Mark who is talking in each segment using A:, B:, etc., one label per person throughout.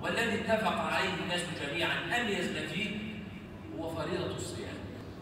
A: والذي اتفق عليه الناس جميعا أن يزن فيه هو فريضة الصيام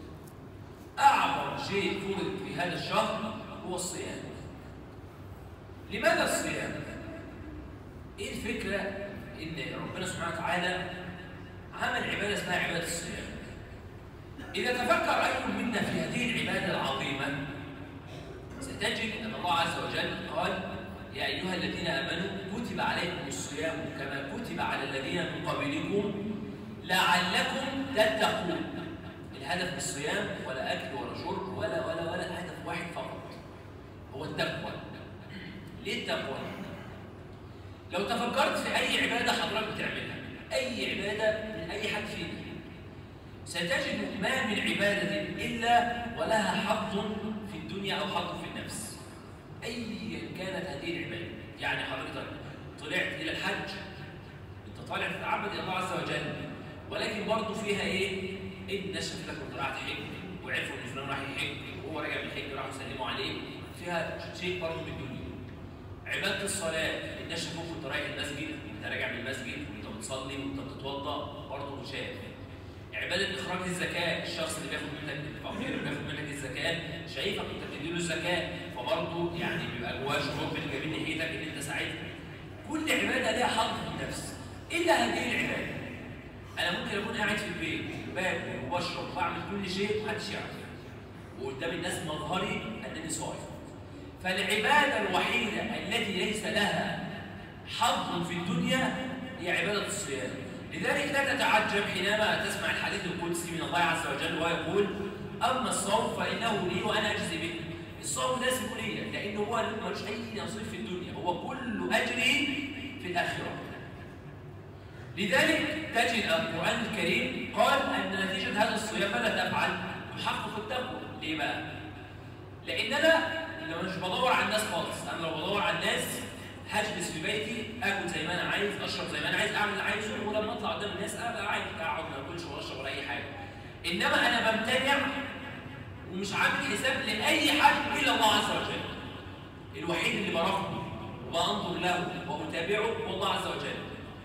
A: أعظم شيء فرض في هذا الشهر هو الصيام لماذا الصيام؟ إيه الفكرة إن ربنا سبحانه وتعالى عمل عبادة اسمها عبادة الصيام إذا تفكر أي منا في هذه العبادة العظيمة ستجد أن الله عز وجل قال يا أيها الذين آمنوا كتب عليكم الصيام كما كتب على الذين من قبلكم لعلكم تتقون الهدف من الصيام ولا أكل ولا شرب ولا ولا ولا هدف واحد فقط هو التقوى ليه التقوى؟ لو تفكرت في أي عبادة حضرتك بتعملها أي عبادة من أي حد فينا ستجد ما من عبادة إلا ولها حظ في الدنيا أو حظ في النفس أيا كانت هذه العبادة يعني حضرتك طلعت إلى الحج أنت طالع تتعبد إلى الله عز وجل ولكن برضه فيها إيه؟ الناس شافت لك وأنت رايح تحج وعرفوا إن فلان راح يحج وهو راجع من الحج راحوا يسلموا عليه فيها شيء برضه من الدنيا عبادة الصلاة الناس شافوك وأنت رايح المسجد وأنت راجع من المسجد وأنت بتصلي وأنت بتتوضأ برضه شاف عبادة إخراج الزكاة الشخص اللي بياخد منك الفقير اللي بياخد منك الزكاة شايفك أنت بتديله الزكاة فبرضه يعني بيبقى جواه شعور بالجميل ناحيتك إن أنت ساعدته كل عبادة ليها حظ في النفس إلا هذه العبادة أنا ممكن أكون قاعد في البيت باكل وبشرب وبعمل كل شيء ومحدش يعرف وقدام الناس مظهري أنني صايم فالعبادة الوحيدة التي ليس لها حظ في الدنيا هي عبادة الصيام لذلك لا تتعجب حينما تسمع الحديث القدسي من الله عز وجل ويقول أما الصوم فإنه لي وأنا أجزي به الصوم لازم لي لأنه هو ملوش أي نصيب في الدنيا هو كل أجري في الآخرة لذلك تجد القرآن الكريم قال أن نتيجة هذا الصيام ماذا تفعل؟ تحقق التقوى ليه بقى؟ لأن أنا لو مش بدور على الناس خالص أنا لو بدور على الناس هجلس في بيتي اكل زي ما انا عايز اشرب زي ما انا عايز اعمل اللي عايزه ولما اطلع قدام الناس ابقى عادي اقعد ما اكلش ولا اشرب ولا اي حاجه انما انا بمتنع ومش عامل حساب لاي حد الا الله عز وجل الوحيد اللي براقبه وبنظر له واتابعه هو الله عز وجل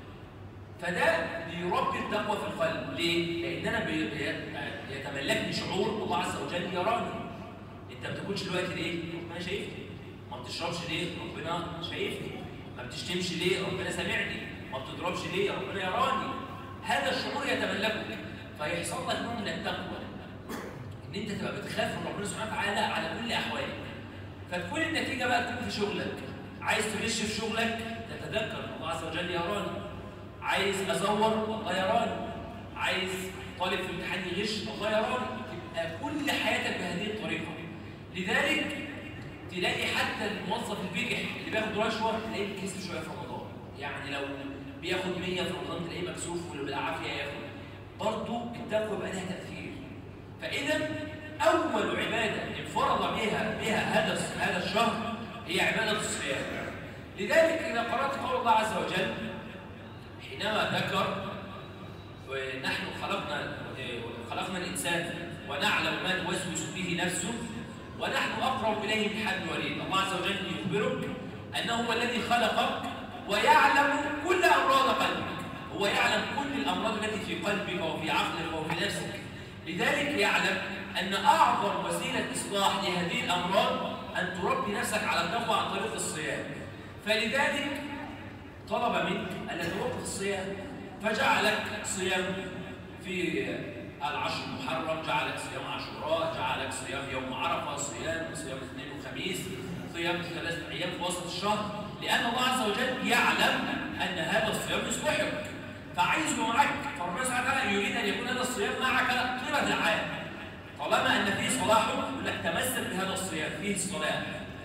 A: فده بيربي التقوى في القلب ليه؟ لان انا بي... يتملكني شعور الله عز وجل يراني انت ما بتاكلش دلوقتي ليه؟ ربنا شايفني ما بتشربش ليه؟ ربنا شايفني ما بتشتمش ليه؟ ربنا سامعني ما بتضربش ليه؟ ربنا يراني هذا الشعور يتملكك فيحصل لك نوع من التقوى ان انت تبقى بتخاف من ربنا سبحانه وتعالى على كل احوالك فتكون النتيجه بقى تكون في شغلك عايز تغش في شغلك تتذكر الله عز وجل يراني عايز ازور الله يراني عايز طالب في امتحان يغش الله يراني تبقى كل حياتك بهذه الطريقه لذلك تلاقي حتى الموظف البجح اللي بياخد رشوه تلاقيه بيكسب شويه في رمضان يعني لو بياخد 100 في رمضان تلاقيه مكسوف واللي بالعافيه ياخد برضه التقوى بقى لها تاثير فاذا اول عباده انفرض بها بها هذا هذا الشهر هي عباده الصيام لذلك اذا قرات قول الله عز وجل حينما ذكر ونحن خلقنا خلقنا الانسان ونعلم ما توسوس به نفسه ونحن أقرب إليه من حبل الوريد الله عز وجل يخبرك أنه هو الذي خلقك ويعلم كل أمراض قلبك هو يعلم كل الأمراض التي في قلبك وفي عقلك وفي نفسك لذلك يعلم أن أعظم وسيلة إصلاح لهذه الأمراض أن تربي نفسك على التقوى عن طريق الصيام فلذلك طلب منك أن توقف الصيام فجعلك صيام في العشر المحرم جعلك صيام عاشوراء جعلك صيام يوم عرفه صيام صيام اثنين وخميس صيام ثلاثة ايام في وسط الشهر لان الله عز وجل يعلم ان هذا الصيام يصلحك فعايزه معك فربنا سبحانه وتعالى يريد ان يكون هذا الصيام معك طيله العام طالما ان فيه صلاحه يقول لك تمسك بهذا الصيام فيه الصلاه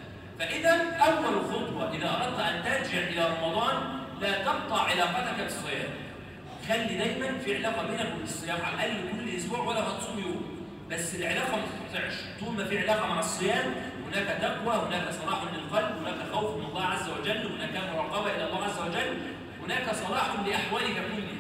A: فاذا اول خطوه اذا اردت ان ترجع الى رمضان لا تقطع علاقتك بالصيام خلي دايما في علاقه بينك وبين الصيام على الاقل كل اسبوع ولا هتصوم يوم بس العلاقه ما تتقطعش طول ما في علاقه مع الصيام هناك تقوى هناك صلاح للقلب هناك خوف من الله عز وجل هناك مراقبه الى الله عز وجل هناك صلاح لاحوالك كلها